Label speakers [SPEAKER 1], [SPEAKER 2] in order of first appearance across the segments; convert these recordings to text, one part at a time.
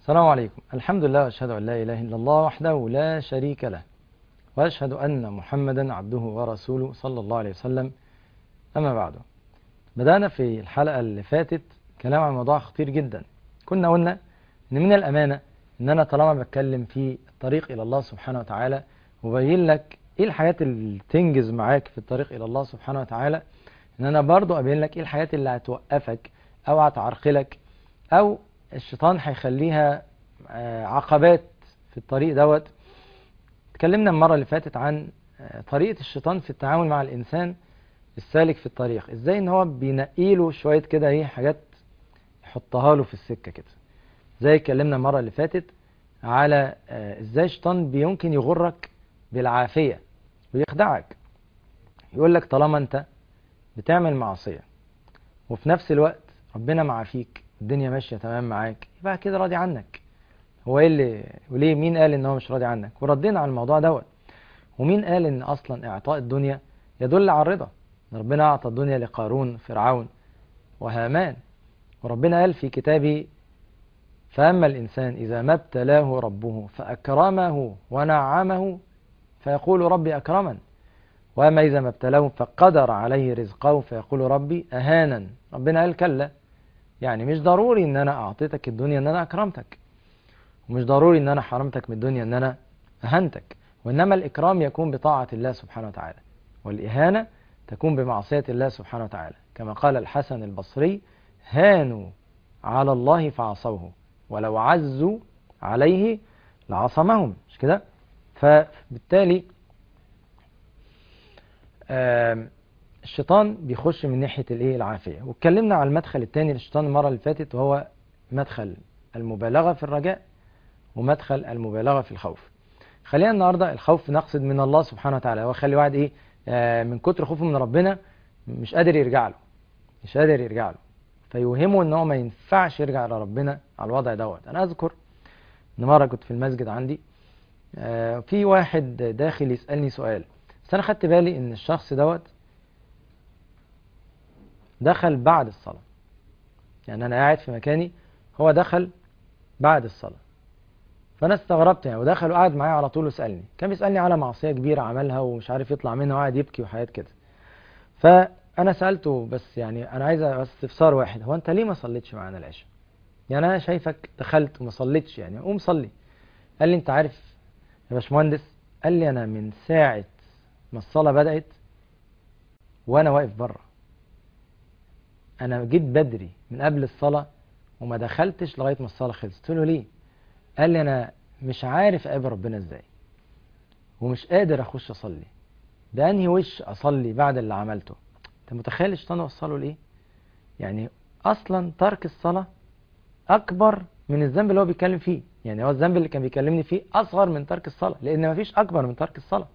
[SPEAKER 1] السلام عليكم الحمد لله واشهد ان لا اله الا الله وحده لا شريك له واشهد ان محمدا عبده ورسوله صلى الله عليه وسلم اما بعد بدانا في الحلقه اللي فاتت كلام عن موضوع خطير جدا كنا قلنا ان من الامانه ان انا طالما بتكلم في الطريق الى الله سبحانه وتعالى وبين لك ايه الحاجات اللي تنجز معاك في الطريق الى الله سبحانه وتعالى ان انا برضو ابين لك ايه الحاجات اللي هتوقفك او هتعرقلك او الشيطان هيخليها عقبات في الطريق دوت اتكلمنا المرة اللي فاتت عن طريقة الشيطان في التعامل مع الإنسان السالك في الطريق ازاي ان هو بينقيله شوية كده ايه حاجات يحطها له في السكة كده زي اتكلمنا المرة اللي فاتت على ازاي الشيطان بيمكن يغرك بالعافية ويخدعك يقول لك طالما انت بتعمل معصية وفي نفس الوقت ربنا معافيك الدنيا ماشية تمام معاك يبقى كده راضي عنك هو ايه اللي وليه مين قال ان هو مش راضي عنك وردينا على الموضوع دوت ومين قال ان اصلا اعطاء الدنيا يدل على الرضا ربنا اعطى الدنيا لقارون فرعون وهامان وربنا قال في كتابه فأما الإنسان إذا ما ابتلاه ربه فأكرمه ونعمه فيقول ربي أكرمن وأما إذا ما ابتلاه فقدر عليه رزقه فيقول ربي أهانا ربنا قال كلا يعني مش ضروري ان انا اعطيتك الدنيا ان انا اكرمتك ومش ضروري ان انا حرمتك من الدنيا ان انا اهنتك وانما الاكرام يكون بطاعة الله سبحانه وتعالى والاهانة تكون بمعصية الله سبحانه وتعالى كما قال الحسن البصري هانوا على الله فعصوه ولو عزوا عليه لعصمهم مش كده فبالتالي الشيطان بيخش من ناحية الايه العافية واتكلمنا على المدخل الثاني للشيطان المرة اللي فاتت وهو مدخل المبالغة في الرجاء ومدخل المبالغة في الخوف خلينا النهاردة الخوف نقصد من الله سبحانه وتعالى هو خلي واحد ايه آه من كتر خوفه من ربنا مش قادر يرجع له مش قادر يرجع له فيوهمه ان هو ما ينفعش يرجع لربنا على الوضع دوت انا اذكر ان مرة كنت في المسجد عندي آه في واحد داخل يسألني سؤال بس انا خدت بالي ان الشخص دوت دخل بعد الصلاة يعني أنا قاعد في مكاني هو دخل بعد الصلاة فأنا استغربت يعني ودخل وقعد معايا على طول وسألني كان بيسألني على معصية كبيرة عملها ومش عارف يطلع منها وقاعد يبكي وحاجات كده فأنا سألته بس يعني أنا عايز بس استفسار واحد هو أنت ليه ما صليتش معانا العشاء؟ يعني أنا شايفك دخلت وما صليتش يعني قوم صلي قال لي أنت عارف يا باشمهندس قال لي أنا من ساعة ما الصلاة بدأت وأنا واقف بره انا جيت بدري من قبل الصلاة وما دخلتش لغاية ما الصلاة خلصت قلت له ليه قال لي انا مش عارف اقابل ربنا ازاي ومش قادر اخش اصلي ده انهي وش اصلي بعد اللي عملته انت متخيل الشيطان وصله لايه يعني اصلا ترك الصلاة اكبر من الذنب اللي هو بيتكلم فيه يعني هو الذنب اللي كان بيكلمني فيه اصغر من ترك الصلاة لان مفيش اكبر من ترك الصلاة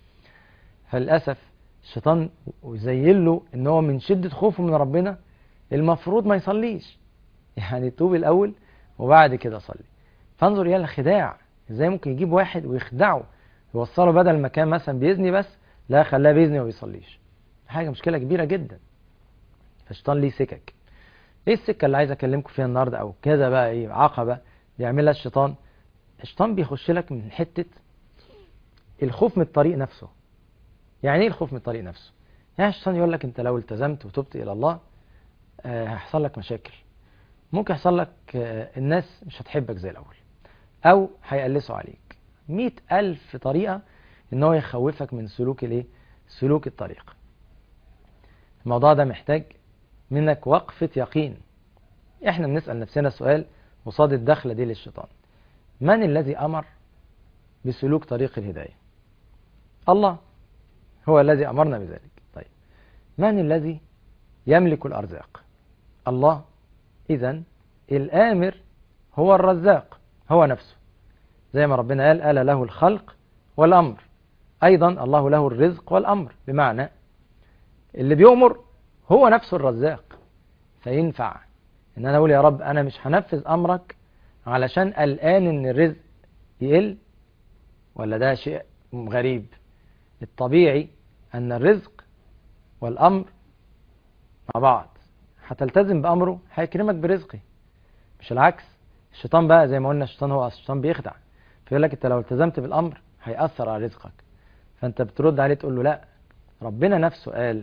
[SPEAKER 1] فللاسف الشيطان يزين له ان هو من شدة خوفه من ربنا المفروض ما يصليش يعني توب الأول وبعد كده صلي فانظر يا الخداع ازاي ممكن يجيب واحد ويخدعه يوصله بدل ما كان مثلا بيزني بس لا خلاه بيزني وما بيصليش حاجة مشكلة كبيرة جدا فالشيطان ليه سكك ايه السكة اللي عايز اكلمكم فيها النهاردة او كده بقى ايه عقبة بيعملها الشيطان الشيطان بيخش لك من حتة الخوف من الطريق نفسه يعني ايه الخوف من الطريق نفسه يعني الشيطان يقول لك انت لو التزمت وتبت الى الله هيحصل لك مشاكل ممكن يحصل لك الناس مش هتحبك زي الأول أو هيقلسوا عليك مئة ألف طريقة إن هو يخوفك من سلوك الإيه؟ سلوك الطريق الموضوع ده محتاج منك وقفة يقين إحنا بنسأل نفسنا سؤال قصاد الدخلة دي للشيطان من الذي أمر بسلوك طريق الهداية الله هو الذي أمرنا بذلك طيب من الذي يملك الأرزاق الله إذا الآمر هو الرزاق هو نفسه زي ما ربنا قال ألا له الخلق والأمر أيضا الله له الرزق والأمر بمعنى اللي بيؤمر هو نفسه الرزاق فينفع إن أنا أقول يا رب أنا مش هنفذ أمرك علشان قلقان إن الرزق يقل ولا ده شيء غريب الطبيعي أن الرزق والأمر مع بعض هتلتزم بأمره هيكرمك برزقه مش العكس الشيطان بقى زي ما قلنا الشيطان هو الشيطان بيخدع فيقول لك انت لو التزمت بالامر هيأثر على رزقك فانت بترد عليه تقول له لا ربنا نفسه قال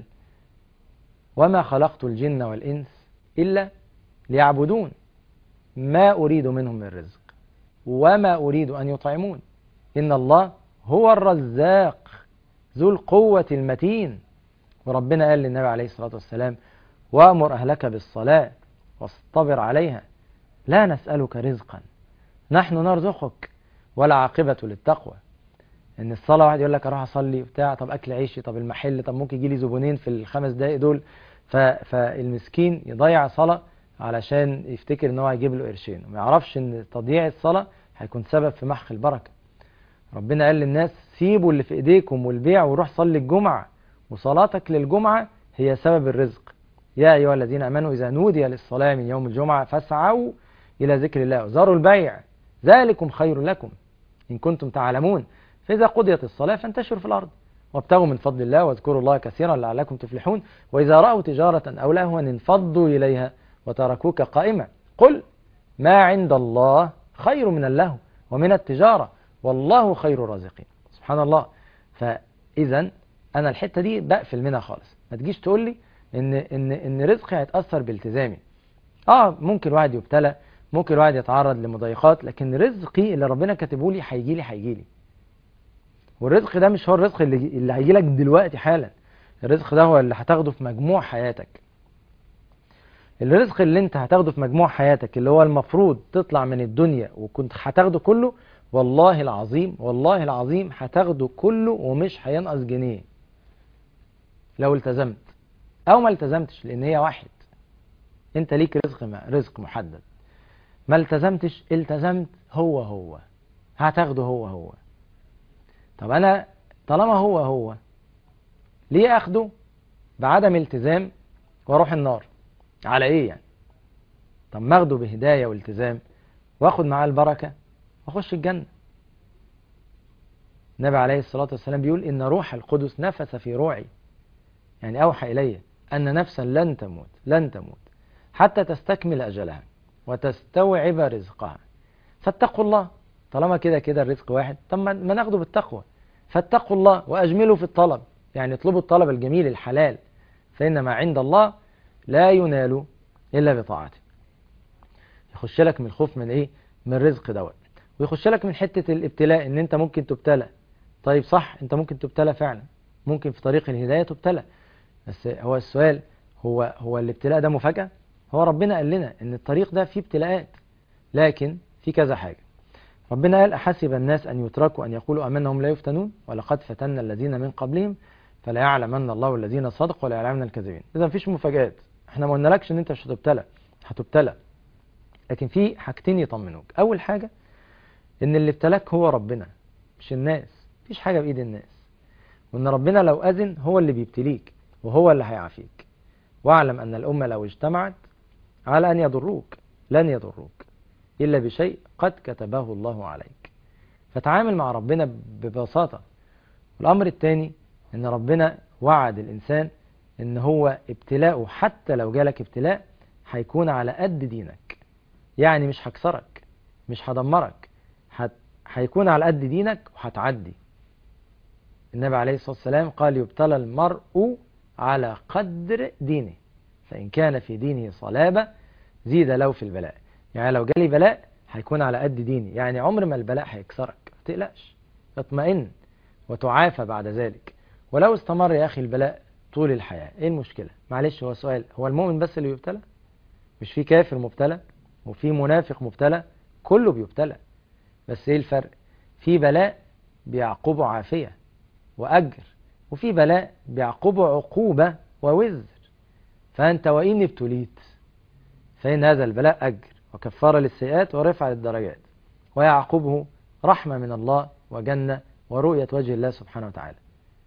[SPEAKER 1] وما خلقت الجن والإنس إلا ليعبدون ما أريد منهم من رزق وما أريد أن يطعمون إن الله هو الرزاق ذو القوة المتين وربنا قال للنبي عليه الصلاة والسلام وأمر أهلك بالصلاة واصطبر عليها لا نسألك رزقا نحن نرزقك ولا عاقبة للتقوى ان الصلاة واحد يقول لك اروح اصلي بتاع طب اكل عيشي طب المحل طب ممكن يجي لي زبونين في الخمس دقايق دول فالمسكين يضيع صلاة علشان يفتكر ان هو هيجيب له قرشين وما يعرفش ان تضييع الصلاة هيكون سبب في محق البركة ربنا قال للناس سيبوا اللي في ايديكم والبيع وروح صلي الجمعة وصلاتك للجمعة هي سبب الرزق يا أيها الذين أمنوا إذا نودي للصلاة من يوم الجمعة فاسعوا إلى ذكر الله وذروا البيع ذلكم خير لكم إن كنتم تعلمون فإذا قضيت الصلاة فانتشروا في الأرض وابتغوا من فضل الله واذكروا الله كثيرا لعلكم تفلحون وإذا رأوا تجارة أو لهوا انفضوا إليها وتركوك قائمة قل ما عند الله خير من اللهو ومن التجارة والله خير الرازقين سبحان الله فإذا أنا الحتة دي بقفل منها خالص ما تجيش تقول لي إن, إن, إن رزقي هيتأثر بالتزامي آه ممكن واحد يبتلى ممكن واحد يتعرض لمضايقات لكن رزقي اللي ربنا كاتبه لي هيجي لي هيجي لي والرزق ده مش هو الرزق اللي, اللي هيجي لك دلوقتي حالا الرزق ده هو اللي هتاخده في مجموع حياتك الرزق اللي انت هتاخده في مجموع حياتك اللي هو المفروض تطلع من الدنيا وكنت هتاخده كله والله العظيم والله العظيم هتاخده كله ومش هينقص جنيه لو التزمت او ما التزمتش لان هي واحد انت ليك رزق ما رزق محدد ما التزمتش التزمت هو هو هتاخده هو هو طب انا طالما هو هو ليه اخده بعدم التزام واروح النار على ايه يعني طب ما اخده بهداية والتزام واخد معاه البركة واخش الجنة النبي عليه الصلاة والسلام بيقول إن روح القدس نفس في روعي يعني أوحى إلي أن نفسا لن تموت لن تموت حتى تستكمل أجلها وتستوعب رزقها فاتقوا الله طالما كده كده الرزق واحد طب ما ناخده بالتقوى فاتقوا الله وأجملوا في الطلب يعني اطلبوا الطلب الجميل الحلال فإن ما عند الله لا ينال إلا بطاعته يخش لك من الخوف من إيه من الرزق دوت ويخش لك من حتة الابتلاء إن أنت ممكن تبتلى طيب صح أنت ممكن تبتلى فعلا ممكن في طريق الهداية تبتلى بس هو السؤال هو هو الابتلاء ده مفاجأة هو ربنا قال لنا ان الطريق ده فيه ابتلاءات لكن في كذا حاجة ربنا قال أحسب الناس أن يتركوا أن يقولوا أمنهم لا يفتنون ولقد فتنا الذين من قبلهم فلا يعلمن الله الذين صدقوا ولا يعلمن الكاذبين إذا مفيش مفاجآت احنا ما قلنالكش ان انت مش هتبتلى هتبتلى لكن في حاجتين يطمنوك اول حاجة ان اللي ابتلاك هو ربنا مش الناس مفيش حاجة بايد الناس وان ربنا لو اذن هو اللي بيبتليك وهو اللي هيعافيك واعلم ان الامة لو اجتمعت على ان يضروك لن يضروك الا بشيء قد كتبه الله عليك فتعامل مع ربنا ببساطة الامر الثاني ان ربنا وعد الانسان ان هو ابتلاءه حتى لو جالك ابتلاء هيكون على قد دينك يعني مش هكسرك مش هدمرك هيكون على قد دينك وهتعدي النبي عليه الصلاة والسلام قال يبتلى المرء على قدر دينه فإن كان في دينه صلابة زيد له في البلاء يعني لو جالي بلاء هيكون على قد ديني يعني عمر ما البلاء هيكسرك ما تقلقش اطمئن وتعافى بعد ذلك ولو استمر يا أخي البلاء طول الحياة ايه المشكلة معلش هو سؤال هو المؤمن بس اللي بيبتلى مش في كافر مبتلى وفي منافق مبتلى كله بيبتلى بس ايه الفرق في بلاء بيعقبه عافية وأجر وفي بلاء بيعقبه عقوبة ووزر فأنت وإن ابتليت فإن هذا البلاء أجر وكفارة للسيئات ورفع للدرجات ويعقبه رحمة من الله وجنة ورؤية وجه الله سبحانه وتعالى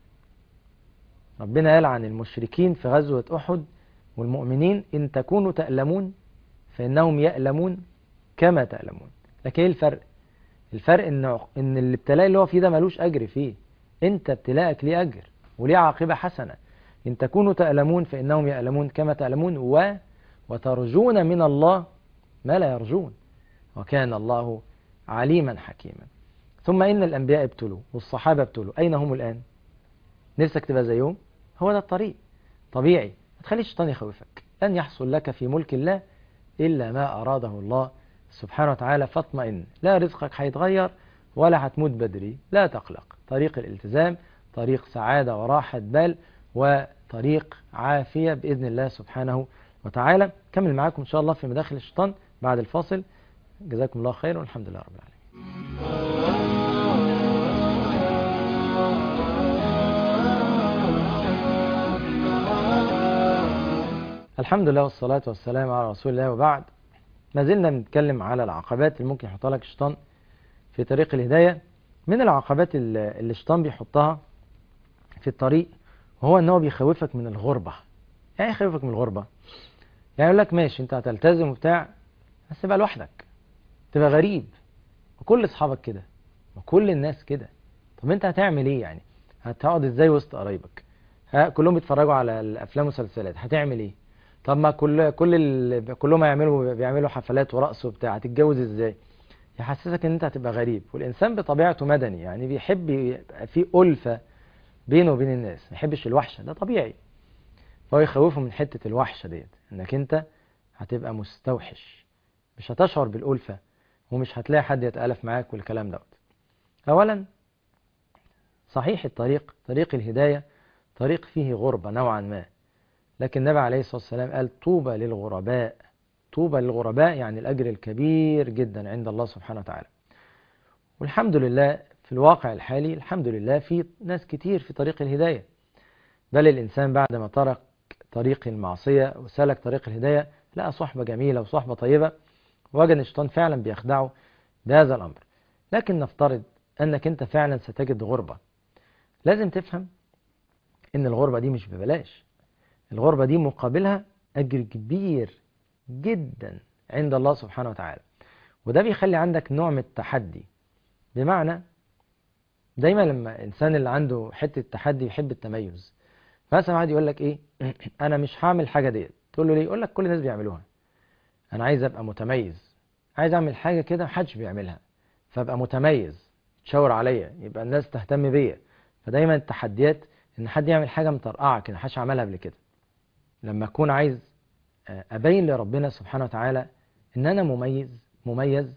[SPEAKER 1] ربنا قال عن المشركين في غزوة أحد والمؤمنين إن تكونوا تألمون فإنهم يألمون كما تألمون لكن إيه الفرق الفرق إن, إن الابتلاء اللي هو فيه ده ملوش أجر فيه أنت ابتلاءك ليه أجر وليه عاقبة حسنة إن تكونوا تألمون فإنهم يألمون كما تألمون و وترجون من الله ما لا يرجون وكان الله عليما حكيما ثم إن الأنبياء ابتلوا والصحابة ابتلوا أين هم الآن نفسك تبقى زيهم هو ده الطريق طبيعي ما تخليش الشيطان يخوفك لن يحصل لك في ملك الله إلا ما أراده الله سبحانه وتعالى فاطمئن لا رزقك هيتغير ولا هتموت بدري لا تقلق طريق الالتزام طريق سعادة وراحة بال وطريق عافية بإذن الله سبحانه وتعالى كمل معاكم إن شاء الله في مداخل الشيطان بعد الفاصل جزاكم الله خير والحمد لله رب العالمين الحمد لله والصلاة والسلام على رسول الله وبعد ما زلنا بنتكلم على العقبات اللي ممكن يحطها لك الشيطان في طريق الهداية من العقبات اللي الشيطان بيحطها في الطريق وهو ان هو بيخوفك من الغربة يعني يخوفك من الغربة يعني يقول لك ماشي انت هتلتزم وبتاع بس تبقى لوحدك تبقى غريب وكل اصحابك كده وكل الناس كده طب انت هتعمل ايه يعني هتقعد ازاي وسط قرايبك ها كلهم بيتفرجوا على الافلام والمسلسلات هتعمل ايه طب ما كل كل ال... كلهم هيعملوا بيعملوا حفلات ورقص وبتاع هتتجوز ازاي يحسسك ان انت هتبقى غريب والانسان بطبيعته مدني يعني بيحب يبقى في ألفة بينه وبين الناس ما يحبش الوحشة ده طبيعي فهو يخوفه من حتة الوحشة ديت انك انت هتبقى مستوحش مش هتشعر بالألفة ومش هتلاقي حد يتألف معاك والكلام دوت اولا صحيح الطريق طريق الهداية طريق فيه غربة نوعا ما لكن النبي عليه الصلاة والسلام قال طوبى للغرباء طوبى للغرباء يعني الأجر الكبير جدا عند الله سبحانه وتعالى والحمد لله في الواقع الحالي الحمد لله في ناس كتير في طريق الهداية بل الإنسان بعد ما ترك طريق المعصية وسلك طريق الهداية لقى صحبة جميلة وصحبة طيبة وجد الشيطان فعلا بيخدعه بهذا الأمر لكن نفترض أنك أنت فعلا ستجد غربة لازم تفهم أن الغربة دي مش ببلاش الغربة دي مقابلها أجر كبير جدا عند الله سبحانه وتعالى وده بيخلي عندك نوع من التحدي بمعنى دايما لما الإنسان اللي عنده حتة تحدي يحب التميز مثلا واحد يقول لك إيه أنا مش هعمل حاجة ديت تقول له ليه يقول لك كل الناس بيعملوها أنا عايز أبقى متميز عايز أعمل حاجة كده محدش بيعملها فأبقى متميز تشاور عليا يبقى الناس تهتم بيا فدايما التحديات إن حد يعمل حاجة مطرقعة كده محدش عملها قبل كده لما أكون عايز أبين لربنا سبحانه وتعالى إن أنا مميز مميز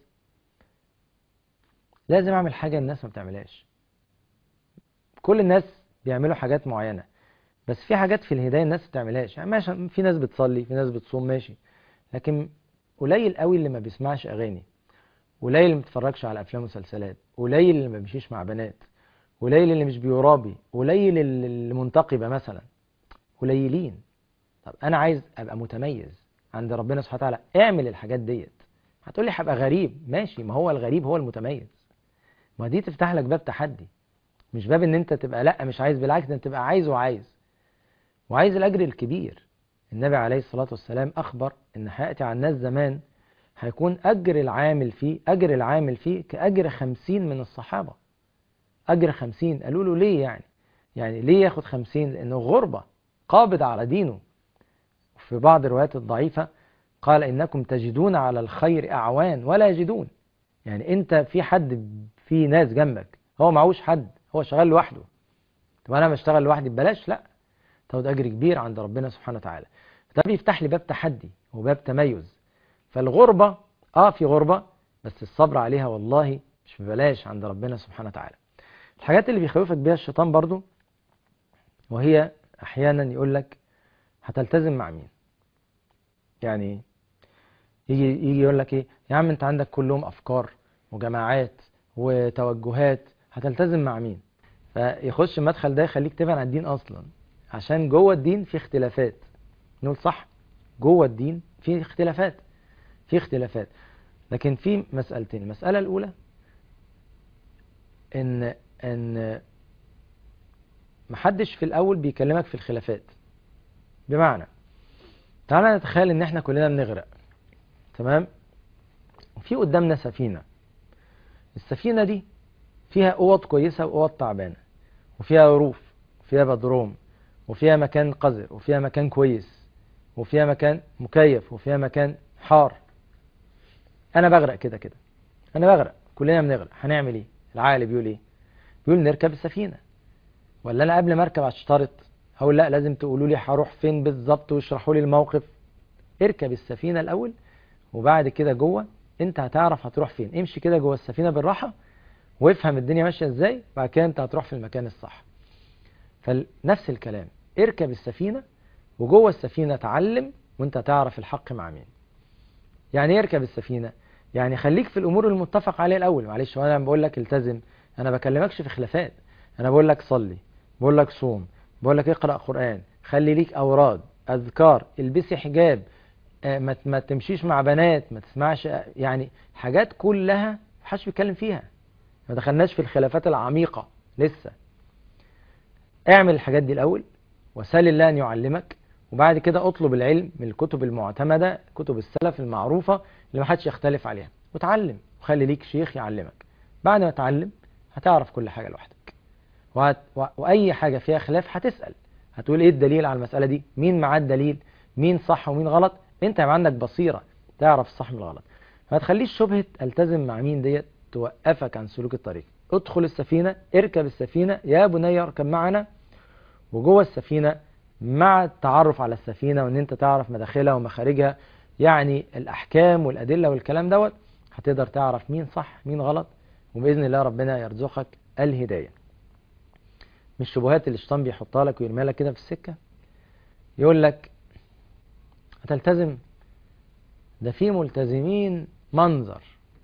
[SPEAKER 1] لازم أعمل حاجة الناس ما بتعملهاش كل الناس بيعملوا حاجات معينة بس في حاجات في الهداية الناس ما بتعملهاش يعني ماشي في ناس بتصلي في ناس بتصوم ماشي لكن قليل قوي اللي ما بيسمعش أغاني قليل اللي ما بيتفرجش على أفلام ومسلسلات قليل اللي ما بيمشيش مع بنات قليل اللي مش بيرابي قليل اللي منتقبة مثلا قليلين طب انا عايز ابقى متميز عند ربنا سبحانه وتعالى اعمل الحاجات ديت هتقول لي هبقى غريب ماشي ما هو الغريب هو المتميز ما دي تفتح لك باب تحدي مش باب ان انت تبقى لا مش عايز بالعكس انت تبقى عايز وعايز وعايز الاجر الكبير النبي عليه الصلاة والسلام اخبر ان هياتي على الناس زمان هيكون اجر العامل فيه اجر العامل فيه كاجر خمسين من الصحابة اجر خمسين قالوا له ليه يعني يعني ليه ياخد خمسين لانه غربة قابض على دينه في بعض الروايات الضعيفة قال إنكم تجدون على الخير أعوان ولا يجدون يعني أنت في حد في ناس جنبك هو معهوش حد هو شغال لوحده طب أنا بشتغل لوحدي ببلاش لا تاخد أجر كبير عند ربنا سبحانه وتعالى ده بيفتح لي باب تحدي وباب تميز فالغربة آه في غربة بس الصبر عليها والله مش ببلاش عند ربنا سبحانه وتعالى الحاجات اللي بيخوفك بيها الشيطان برضو وهي أحيانا يقول لك هتلتزم مع مين يعني يجي يجي يقول لك ايه يا عم انت عندك كلهم افكار وجماعات وتوجهات هتلتزم مع مين فيخش المدخل ده يخليك تبعد عن الدين اصلا عشان جوه الدين في اختلافات نقول صح جوه الدين في اختلافات في اختلافات لكن في مسألتين المسألة الأولى إن إن محدش في الأول بيكلمك في الخلافات بمعنى تعالى نتخيل ان احنا كلنا بنغرق تمام وفي قدامنا سفينة السفينة دي فيها اوض كويسة واوض تعبانة وفيها روف وفيها بدروم وفيها مكان قذر وفيها مكان كويس وفيها مكان مكيف وفيها مكان حار انا بغرق كده كده انا بغرق كلنا بنغرق هنعمل ايه العقل بيقول ايه بيقول نركب السفينه ولا انا قبل ما اركب اشترط هقول لا لازم تقولوا لي هروح فين بالظبط واشرحوا لي الموقف اركب السفينه الاول وبعد كده جوه انت هتعرف هتروح فين امشي كده جوه السفينه بالراحه وافهم الدنيا ماشيه ازاي بعد كده انت هتروح في المكان الصح فنفس الكلام اركب السفينه وجوه السفينه اتعلم وانت تعرف الحق مع مين يعني يركب السفينه يعني خليك في الامور المتفق عليها الاول معلش وانا بقول لك التزم انا بكلمكش في خلافات انا بقول لك صلي بقول لك صوم بقول لك اقرا قران خلي ليك اوراد اذكار البسي حجاب ما ما تمشيش مع بنات ما تسمعش يعني حاجات كلها محدش بيتكلم فيها ما دخلناش في الخلافات العميقه لسه اعمل الحاجات دي الاول وسال الله ان يعلمك وبعد كده اطلب العلم من الكتب المعتمده كتب السلف المعروفه اللي ما حدش يختلف عليها وتعلم وخلي ليك شيخ يعلمك بعد ما تعلم هتعرف كل حاجه لوحدك وهت... و... واي حاجه فيها خلاف هتسال هتقول ايه الدليل على المساله دي مين معاه الدليل مين صح ومين غلط انت يبقى عندك بصيره تعرف الصح من الغلط ما تخليش شبهه التزم مع مين ديت توقفك عن سلوك الطريق ادخل السفينه اركب السفينه يا بني اركب معنا وجوه السفينه مع التعرف على السفينه وان انت تعرف مداخلها ومخارجها يعني الاحكام والادله والكلام دوت هتقدر تعرف مين صح مين غلط وباذن الله ربنا يرزقك الهدايه مش الشبهات اللي الشيطان بيحطها لك ويرميها لك كده في السكه يقول لك هتلتزم ده في ملتزمين منظر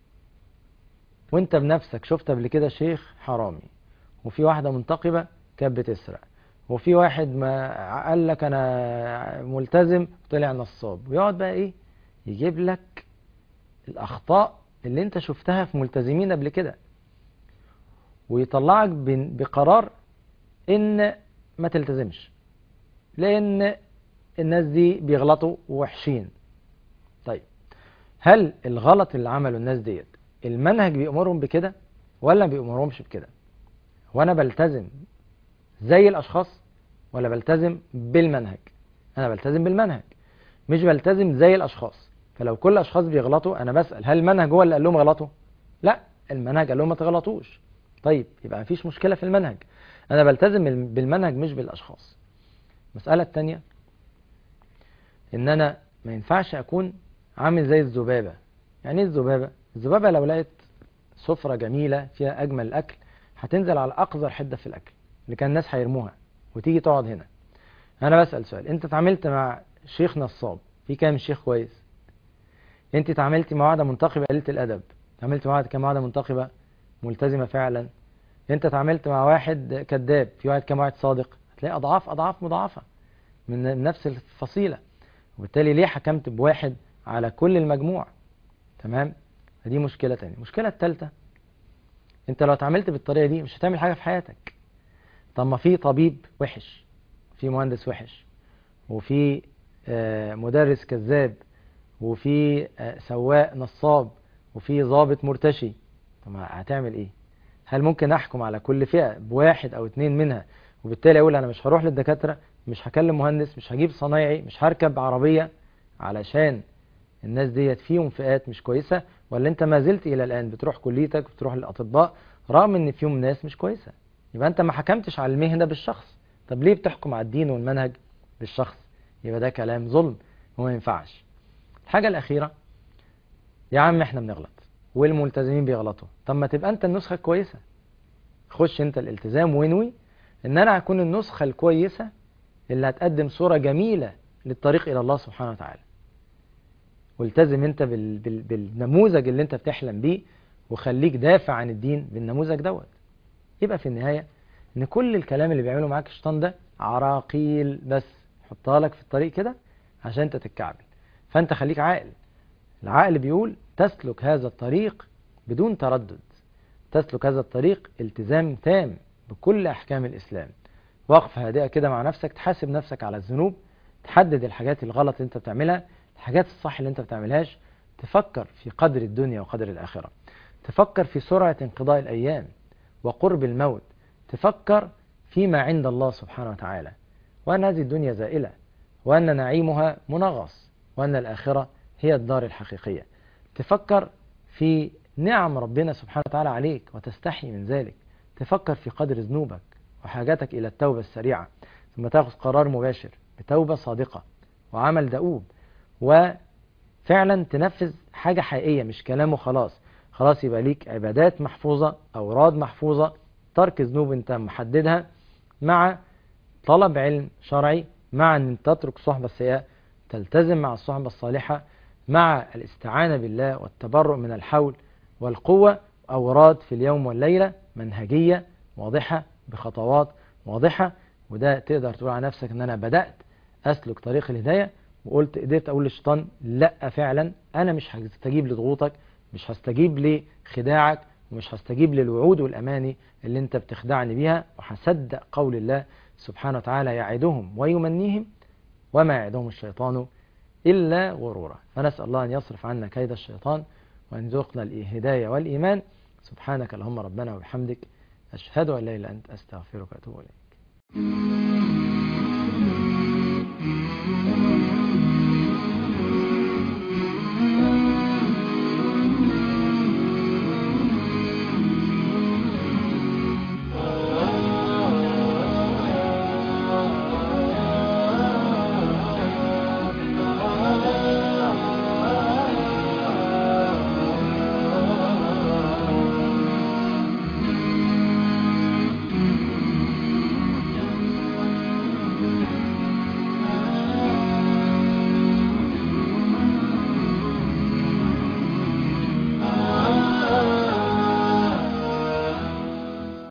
[SPEAKER 1] وانت بنفسك شفت قبل كده شيخ حرامي وفي واحدة منتقبة كانت بتسرق وفي واحد ما قال لك انا ملتزم طلع نصاب ويقعد بقى ايه يجيب لك الاخطاء اللي انت شفتها في ملتزمين قبل كده ويطلعك بقرار ان ما تلتزمش لان الناس دي بيغلطوا وحشين طيب هل الغلط اللي عمله الناس ديت المنهج بيأمرهم بكده ولا ما بيأمرهمش بكده وانا بلتزم زي الاشخاص ولا بلتزم بالمنهج انا بلتزم بالمنهج مش بلتزم زي الاشخاص فلو كل الاشخاص بيغلطوا انا بسأل هل المنهج هو اللي قال لهم غلطوا لا المنهج قال لهم ما تغلطوش طيب يبقى مفيش مشكلة في المنهج انا بلتزم بالمنهج مش بالاشخاص المسألة الثانية ان انا ما ينفعش اكون عامل زي الذبابة يعني ايه الذبابة الذبابة لو لقيت سفرة جميلة فيها اجمل الاكل هتنزل على اقذر حدة في الاكل اللي كان الناس هيرموها وتيجي تقعد هنا انا بسأل سؤال انت اتعاملت مع شيخ نصاب في كام شيخ كويس انت اتعاملتي مع واحدة منتقبة قليلة الادب اتعاملت مع واحدة كام واحدة منتقبة ملتزمة فعلا انت اتعاملت مع واحد كذاب في واحد كام واحد صادق هتلاقي اضعاف اضعاف مضاعفة من نفس الفصيلة وبالتالي ليه حكمت بواحد على كل المجموع تمام دي مشكلة تانية المشكلة التالتة انت لو اتعاملت بالطريقة دي مش هتعمل حاجة في حياتك طب ما في طبيب وحش في مهندس وحش وفي مدرس كذاب وفي سواق نصاب وفي ضابط مرتشي طب هتعمل ايه هل ممكن احكم على كل فئة بواحد او اتنين منها وبالتالي اقول انا مش هروح للدكاترة مش هكلم مهندس مش هجيب صنايعي مش هركب عربية علشان الناس ديت فيهم فئات مش كويسة ولا انت ما زلت الى الان بتروح كليتك بتروح للاطباء رغم ان فيهم ناس مش كويسة يبقى انت ما حكمتش على المهنة بالشخص طب ليه بتحكم على الدين والمنهج بالشخص يبقى ده كلام ظلم وما ينفعش الحاجة الاخيرة يا عم احنا بنغلط والملتزمين بيغلطوا طب ما تبقى انت النسخة الكويسة خش انت الالتزام وانوي ان انا هكون النسخة الكويسة اللي هتقدم صورة جميلة للطريق الى الله سبحانه وتعالى والتزم انت بال... بال... بالنموذج اللي انت بتحلم بيه وخليك دافع عن الدين بالنموذج دوت يبقى في النهاية ان كل الكلام اللي بيعمله معاك الشيطان ده عراقيل بس حطها لك في الطريق كده عشان انت تتكعبل فانت خليك عاقل العقل بيقول تسلك هذا الطريق بدون تردد تسلك هذا الطريق التزام تام بكل احكام الاسلام وقفة هادئة كده مع نفسك تحاسب نفسك على الذنوب تحدد الحاجات الغلط اللي انت بتعملها الحاجات الصح اللي انت بتعملهاش تفكر في قدر الدنيا وقدر الآخرة تفكر في سرعة انقضاء الأيام وقرب الموت تفكر فيما عند الله سبحانه وتعالى وأن هذه الدنيا زائلة وأن نعيمها منغص وأن الآخرة هي الدار الحقيقية تفكر في نعم ربنا سبحانه وتعالى عليك وتستحي من ذلك تفكر في قدر ذنوبك وحاجتك إلى التوبة السريعة ثم تاخذ قرار مباشر بتوبة صادقة وعمل دؤوب وفعلا تنفذ حاجة حقيقية مش كلام وخلاص خلاص يبقى ليك عبادات محفوظة أوراد محفوظة ترك ذنوب انت محددها مع طلب علم شرعي مع ان تترك صحبة السيئة تلتزم مع الصحبة الصالحة مع الاستعانة بالله والتبرؤ من الحول والقوة أوراد في اليوم والليلة منهجية واضحة بخطوات واضحة وده تقدر تقول على نفسك ان انا بدأت اسلك طريق الهداية وقلت قدرت اقول للشيطان لا فعلا انا مش هستجيب لضغوطك مش هستجيب لخداعك ومش هستجيب للوعود والاماني اللي انت بتخدعني بيها وهصدق قول الله سبحانه وتعالى يعدهم ويمنيهم وما يعدهم الشيطان إلا غرورا فنسأل الله أن يصرف عنا كيد الشيطان وأن يرزقنا الهداية والإيمان سبحانك اللهم ربنا وبحمدك أشهد أن لا إله إلا أنت أستغفرك وأتوب إليك